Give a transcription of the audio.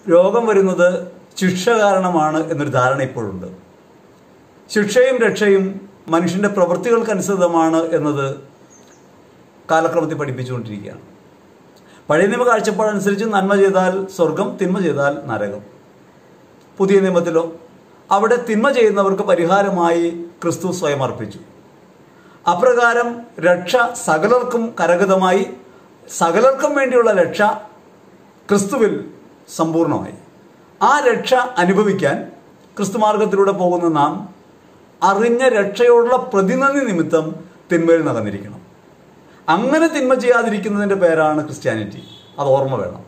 രോഗം വരുന്നത് ശിക്ഷ കാരണമാണ് എന്നൊരു ധാരണ ഇപ്പോഴുണ്ട് ശിക്ഷയും രക്ഷയും മനുഷ്യൻ്റെ പ്രവൃത്തികൾക്കനുസൃതമാണ് എന്നത് കാലക്രമത്തിൽ പഠിപ്പിച്ചുകൊണ്ടിരിക്കുകയാണ് പഴയ നിയമ കാഴ്ചപ്പാടനുസരിച്ച് നന്മ ചെയ്താൽ സ്വർഗം തിന്മ ചെയ്താൽ നരകം പുതിയ നിയമത്തിലോ അവിടെ തിന്മ ചെയ്യുന്നവർക്ക് പരിഹാരമായി ക്രിസ്തു സ്വയം അർപ്പിച്ചു അപ്രകാരം രക്ഷ സകലർക്കും കരഗതമായി സകലർക്കും വേണ്ടിയുള്ള രക്ഷ ക്രിസ്തുവിൽ സമ്പൂർണമായി ആ രക്ഷ അനുഭവിക്കാൻ ക്രിസ്തുമാർഗത്തിലൂടെ പോകുന്ന നാം അറിഞ്ഞ രക്ഷയോടുള്ള പ്രതിനന്ദി നിമിത്തം തിന്മയിൽ നടന്നിരിക്കണം അങ്ങനെ തിന്മ ചെയ്യാതിരിക്കുന്നതിൻ്റെ പേരാണ് ക്രിസ്ത്യാനിറ്റി അത് ഓർമ്മ വേണം